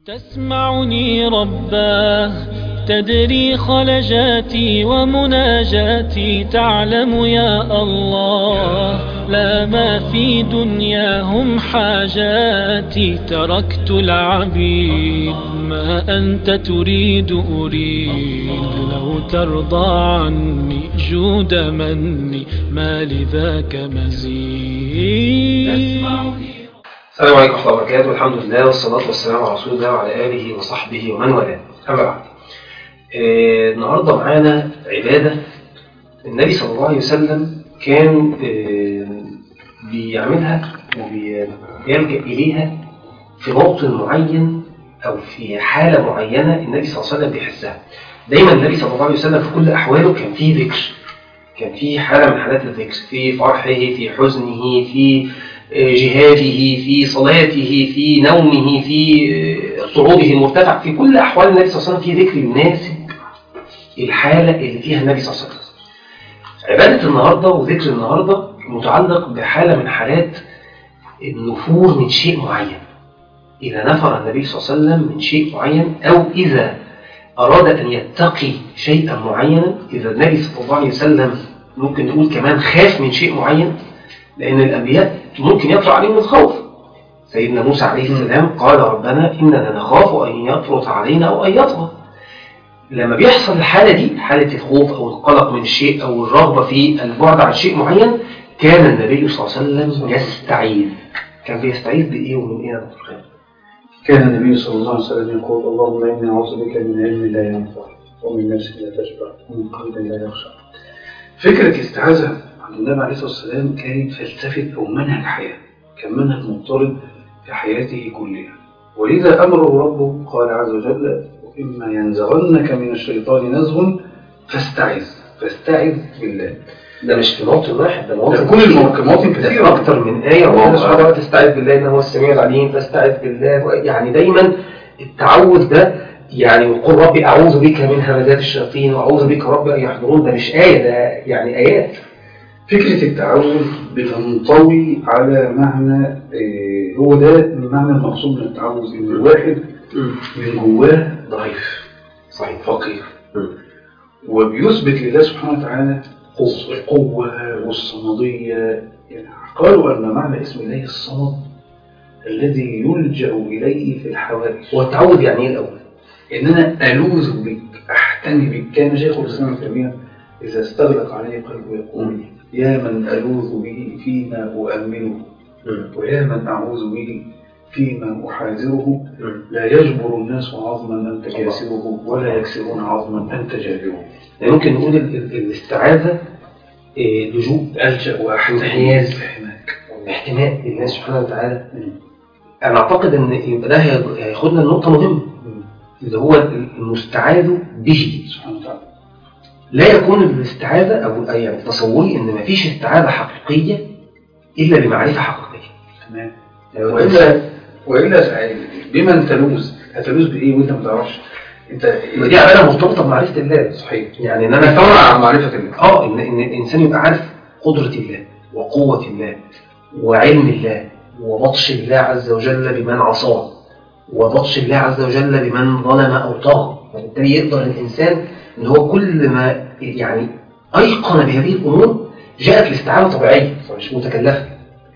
تسمعني رباه تدري خلجاتي ومناجاتي تعلم يا الله لا ما في دنياهم حاجاتي تركت العبيد ما أنت تريد أريد لو ترضى عني جود مني ما لذاك مزيد السلام عليكم ورحمة الله وبركاته الحمد لله والصلاة والسلام على رسول الله وعلى آله وصحبه ومن والاه أما بعد آه، النهاردة معانا عبادة النبي صلى الله عليه وسلم كان آه، بيعملها وبيلجأ إليها في موطن معين أو في حالة معينة النبي صلى الله عليه وسلم بيحسها دايما النبي صلى الله عليه وسلم في كل أحواله كان فيه ذكر كان فيه حالة من حالات الذكر في فرحه في حزنه في جهاده في صلاته في نومه في صعوده المرتفع في كل أحوال النبي صلى الله عليه وسلم في ذكر يناسب الحالة اللي فيها النبي صلى الله عليه وسلم عبادة النهاردة وذكر النهاردة متعلق بحالة من حالات النفور من شيء معين إذا نفر النبي صلى الله عليه وسلم من شيء معين أو إذا أراد أن يتقي شيئا معينا إذا النبي صلى الله عليه وسلم ممكن نقول كمان خاف من شيء معين لأن الأنبياء ممكن يطرأ عليهم الخوف سيدنا موسى عليه السلام قال ربنا إننا نخاف أن يفرط علينا أو أن يطغى لما بيحصل الحالة دي حالة الخوف أو القلق من الشيء أو الرغبة في البعد عن شيء معين كان النبي صلى الله عليه وسلم يستعيذ كان بيستعيذ بإيه ومن إيه يا دكتور خالد؟ كان النبي صلى الله عليه وسلم يقول اللهم إني أعوذ بك من علم لا ينفع ومن نفس لا تشبع ومن قلب لا يخشع فكرة الاستعاذة عند النبي عليه الصلاة والسلام كانت فلسفة أو منهج حياة كان منهج مضطرد في حياته كلها ولذا أمره ربه قال عز وجل وإما ينزغنك من الشيطان نزغ فاستعذ فاستعذ بالله ده مش في موطن واحد ده ده مواطن كل المواطن مواطن كتير كثيرة أكتر من آية والله سبحانه وتعالى تستعذ بالله إنه هو السميع العليم تستعذ بالله يعني دايما التعوذ ده يعني وقل ربي أعوذ بك من همزات الشياطين وأعوذ بك ربي أن يحضرون ده مش آية ده يعني آيات فكرة التعوذ بتنطوي على معنى إيه، هو ده المعنى المقصود من التعوذ إن الواحد من جواه ضعيف صحيح فقير وبيثبت لله سبحانه وتعالى القوة والصمدية يعني قالوا أن معنى اسم الله الصمد الذي يلجأ إليه في الحوائج هو التعوذ يعني إيه الأول؟ إن أنا ألوذ بك أحتمي بك كان شيخ الإسلام ابن تيمية إذا استغلق عليه قلبه يقول يا من ألوذ به فيما أؤمنه ويا من أعوذ به فيما أحاذره لا يجبر الناس عظما أنت كاسره ولا يكسرون عظما أنت جابره يعني ممكن نقول ال- ال- الاستعاذة إيه، لجوء ألجأ وأحتمي انحياز. في حماك احتماء لله سبحانه وتعالى أنا أعتقد إن يبقى ده هي- هياخدنا لنقطة مهمة اللي هو المستعاذ به سبحانه وتعالى لا يكون الاستعاذة أو يعني تصوري إن مفيش استعاذة حقيقية إلا بمعرفة حقيقية تمام يعني وإلا الإنسان- وإلا سعيد بمن تلوذ هتلوذ بإيه وأنت ما تعرفش أنت ما دي عبادة مرتبطة بمعرفة الله صحيح يعني إن أنا فرع عن معرفة الله اه ان ان الانسان يبقى عارف قدره الله وقوه الله وعلم الله وبطش الله عز وجل بمن عصاه وبطش الله عز وجل بمن ظلم او طغى فبالتالي يقدر الانسان ان هو كل ما يعني ايقن بهذه الامور جاءت الاستعانه طبيعيه مش متكلفه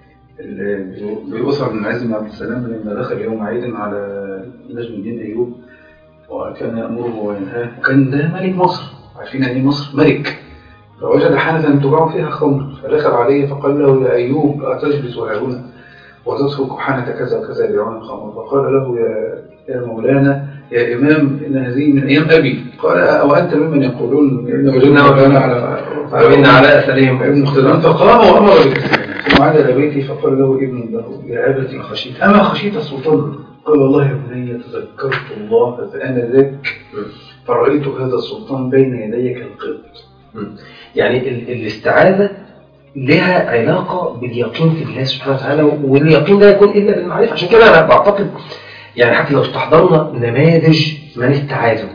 ال- بيؤثر من عز بن عبد السلام لما دخل يوم عيد على نجم الدين أيوب وكان يأمره وينهاه وكان ده ملك مصر عارفين يعني إيه مصر ملك فوجد حانة تباع فيها خمر فدخل عليه فقال له يا أيوب أتجلس هنا وتترك حانة كذا وكذا يبيعون الخمر فقال له يا يا مولانا يا إمام إن هذه من أيام أبي قال أو أنت ممن يقولون إن وجدنا مولانا على وإن على اثرهم ابن مختلفا فقام وامر بالاسلام ثم عاد الى بيته فقال له ابن له يا ابتي خشيت اما خشيت السلطان قال والله يا بني تذكرت الله فانا ذاك فرايت هذا السلطان بين يدي كالقط يعني ال- الاستعاذه لها علاقه باليقين في الله سبحانه وتعالى واليقين لا يكون الا بالمعرفه عشان كده انا بعتقد يعني حتى لو استحضرنا نماذج من استعاذوا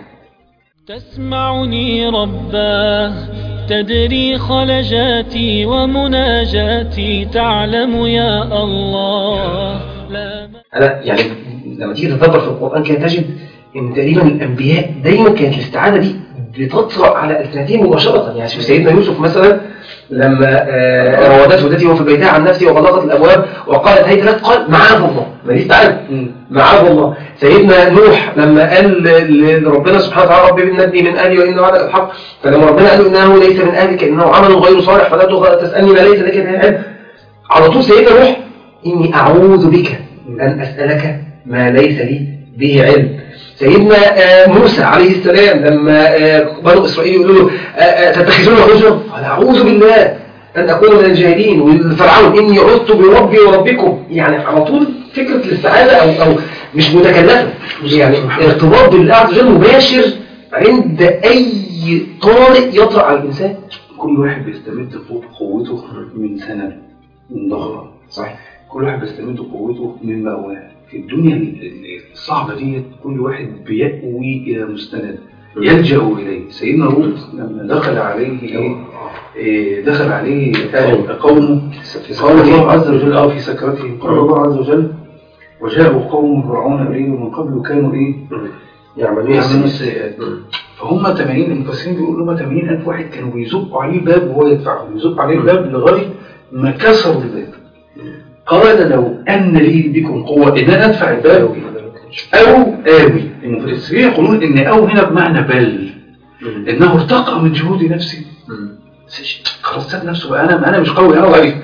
تسمعني رباه تدري خلجاتي ومناجاتي تعلم يا الله لا انا يعني لما تيجي تتدبر في القرآن كده تجد إن تقريبا الأنبياء دايما كانت الاستعاذة دي بتطرأ على ألسنتهم مباشرة يعني شوف سيدنا يوسف مثلا لما آه، راودته التي هو في بيتها عن نفسه وغلقت الأبواب وقالت هيت لك قال معاذ الله ما دي استعاذة معاذ الله سيدنا نوح لما قال ل- لربنا سبحانه وتعالى ربي نبني من اهلي وان وعدك الحق فلما ربنا قال له انه ليس من اهلك انه عمل غير صالح فلا تغ- تسالني ما ليس لك به علم على طول سيدنا نوح اني اعوذ بك ان اسالك ما ليس لي به علم سيدنا آه، موسى عليه السلام لما آه، بنو اسرائيل يقولوا له آه، آه، تتخذون هزوا قال اعوذ بالله ان اكون من الجاهلين والفرعون اني عذت بربي وربكم يعني على طول فكره الاستعاذه او او مش متكلفه يعني ارتباط بالله عز وجل مباشر عند اي طارئ يطرا على الانسان كل واحد بيستمد فوق قوته من سند من ظهره صحيح كل واحد بيستمد قوته من مأواه في الدنيا ال- ال- الصعبة دي كل واحد بيأوي إلى مستند يلجأ إليه سيدنا لوط لما دخل عليه إيه، دخل عليه آه، قومه قال الله عز وجل اه في سكرتهم قال الله عز وجل وجاءوا قوم فرعون إليه من قبل كانوا إيه يعملون يعملون السيئات فهم 80 المفسرين بيقولوا هم 80 ألف واحد كانوا بيزقوا عليه الباب وهو يدفعهم يزقوا عليه الباب لغاية ما كسروا الباب قال لو أن لي بكم قوة إن أنا أدفع الباب أو آوي المفسرين يقولون إن أو هنا بمعنى بل إنه ارتقى من جهود نفسي خلاص ساب نفسه بقى أنا أنا مش قوي أنا ضعيف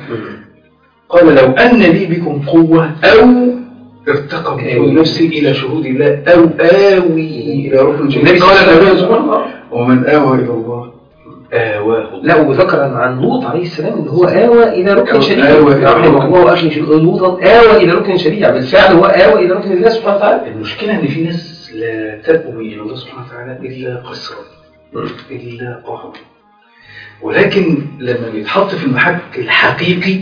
قال لو أن لي بكم قوة أو ارتقى من جهود نفسي إلى شهود الله أو آوي إلى ركن جديد النبي قال النبي سبحان الله ومن آوى إلى الله آواه الله لا وذكر عن لوط عليه السلام ان هو آوى الى ركن آوى- شديد آوى إلى رحمه ركن. الله واخي شيء لوطا آوى الى ركن شديد يعني بالفعل هو آوى الى ركن الله سبحانه وتعالى المشكلة إن في ناس لا تأوي إلى الله سبحانه وتعالى إلا قسرا إلا قهرا ولكن لما بيتحط في المحك الحقيقي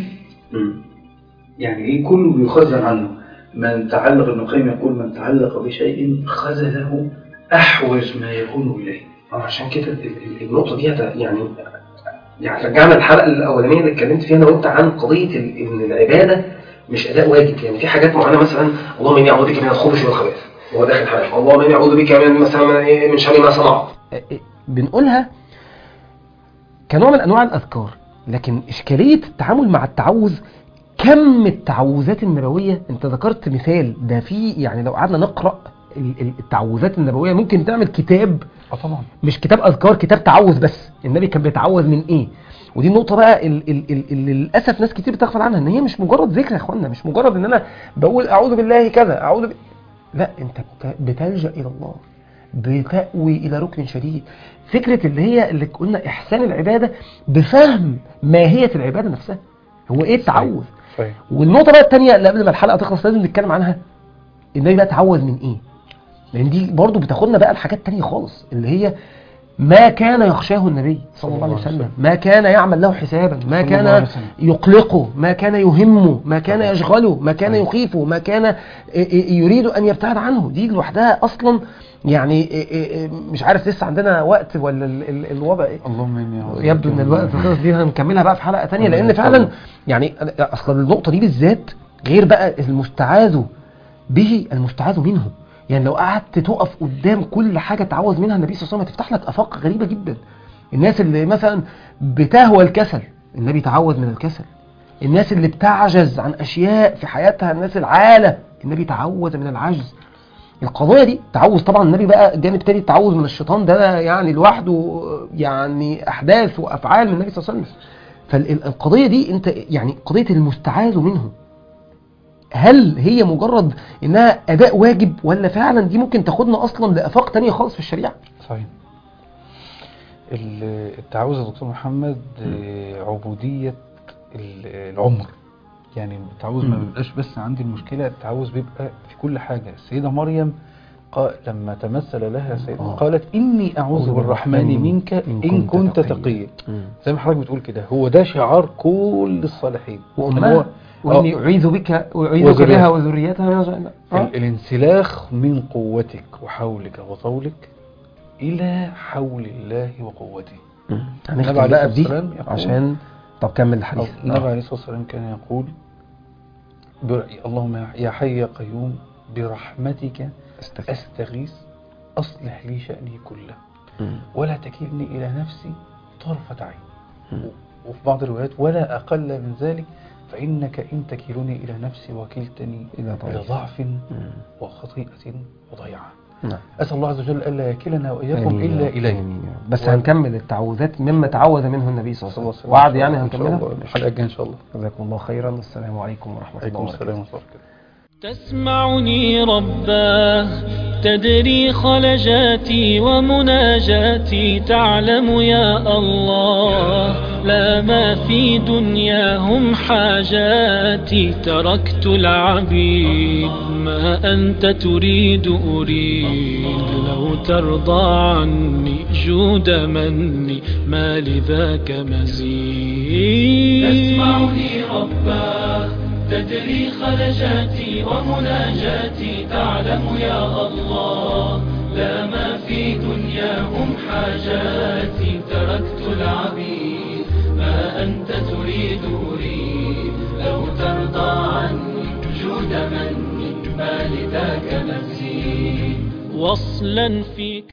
يعني إيه كله بيخزن عنه من تعلق ابن القيم يقول من تعلق بشيء خزله أحوج ما يكون إليه آه، عشان كده ال- ال- النقطة دي هت- يعني يعني رجعنا الحلقة الأولانية اللي اتكلمت فيها أنا وأنت عن قضية ال- إن العبادة مش أداء واجب يعني في حاجات معينة مثلا اللهم إني أعوذ بك من الخبث والخبائث هو داخل الحلقة اللهم إني أعوذ بك من مثلا من- من شر ما صنعت بنقولها كنوع من انواع الاذكار لكن اشكاليه التعامل مع التعوذ كم التعوذات النبويه انت ذكرت مثال ده في يعني لو قعدنا نقرا ال- ال- التعوذات النبويه ممكن تعمل كتاب اه طبعا مش كتاب اذكار كتاب تعوذ بس النبي كان بيتعوذ من ايه ودي النقطه بقى ال- ال- ال- اللي للاسف ناس كتير بتغفل عنها ان هي مش مجرد ذكر يا اخوانا مش مجرد ان انا بقول اعوذ بالله كذا اعوذ ب... لا انت بت- بتلجا الى الله بتأوي الى ركن شديد فكره اللي هي اللي قلنا احسان العباده بفهم ماهيه العباده نفسها هو ايه التعوذ صحيح والنقطه بقى الثانيه اللي قبل ما الحلقه تخلص لازم نتكلم عنها النبي بقى تعوذ من ايه لان دي برضو بتاخدنا بقى لحاجات تانية خالص اللي هي ما كان يخشاه النبي صلى الله عليه وسلم ما كان يعمل له حسابا ما صلى الله كان عليه وسلم. يقلقه ما كان يهمه ما كان يشغله ما كان يخيفه ما كان يريد ان يبتعد عنه دي لوحدها اصلا يعني مش عارف لسه عندنا وقت ولا ال- ال- الوضع إيه؟ اللهم اني اعوذ يبدو ان الوقت خلص دي هنكملها بقى في حلقه تانية لان فعلا يعني اصلا النقطه دي بالذات غير بقى المستعاذ به المستعاذ منه يعني لو قعدت تقف قدام كل حاجه تعوذ منها النبي صلى الله عليه وسلم هتفتح لك افاق غريبه جدا الناس اللي مثلا بتهوى الكسل النبي تعوذ من الكسل الناس اللي بتعجز عن اشياء في حياتها الناس العاله النبي تعوذ من العجز القضيه دي تعوذ طبعا النبي بقى جانب تاني التعوذ من الشيطان ده يعني لوحده يعني احداث وافعال من النبي صلى الله عليه وسلم فالقضيه دي انت يعني قضيه المستعاذ منه هل هي مجرد انها اداء واجب ولا فعلا دي ممكن تاخدنا اصلا لافاق تانية خالص في الشريعه صحيح ال- التعوذ يا دكتور محمد آه، عبودية ال- العمر يعني التعوذ ما مم. بيبقاش بس عندي المشكلة التعوذ بيبقى في كل حاجة السيدة مريم قا- لما تمثل لها سيدنا آه. قالت إني أعوذ أعوذ بالرحمن بالرحمن منك إن إن كنت كنت تقيا. تقيا زي ما حضرتك بتقول كده هو ده شعار كل الصالحين إن هو وامها واني اعيذ بك اعيذك وذريتها. بها وذريتها من الشيطان. آه. ال- الانسلاخ من قوتك وحولك وطولك إلى حول الله وقوته النبي هنختم عليه بقى الصلاة بدي والسلام يقول- عشان طب كمل الحديث النبي عليه الصلاة والسلام كان يقول بر- اللهم يا حي يا قيوم برحمتك استغفر أستغيث أصلح لي شأني كله مم. ولا تكلني إلى نفسي طرفة عين مم. وفي بعض الروايات ولا أقل من ذلك فإنك إن تكلني إلى نفسي وكلتني إلى إلى ضعف. ضعف مم. وخطيئة وضيعة نعم أسأل الله عز وجل ألا يكلنا وإياكم آمين يا إلا رب. إليه آمين يا رب. بس و- هنكمل التعوذات مما تعوذ منه النبي صلى الله عليه وسلم وعد يعني هنكملها الحلقة الجاية إن شاء الله جزاكم الله خيرا والسلام عليكم ورحمة الله عليكم وبركاته السلام ورحمة الله وبركاته تسمعني رباه تدري خلجاتي ومناجاتي تعلم يا الله لا ما في دنياهم حاجاتي تركت العبيد ما أنت تريد أريد لو ترضى عني جود مني ما لذاك مزيد تسمعني رباه تدري خلجاتي ومناجاتي تعلم يا الله لا ما في دنياهم حاجاتي تركت العبيد ما أنت تريد أريد لو ترضى عني جود مني ما لذاك مزيد وصلا فيك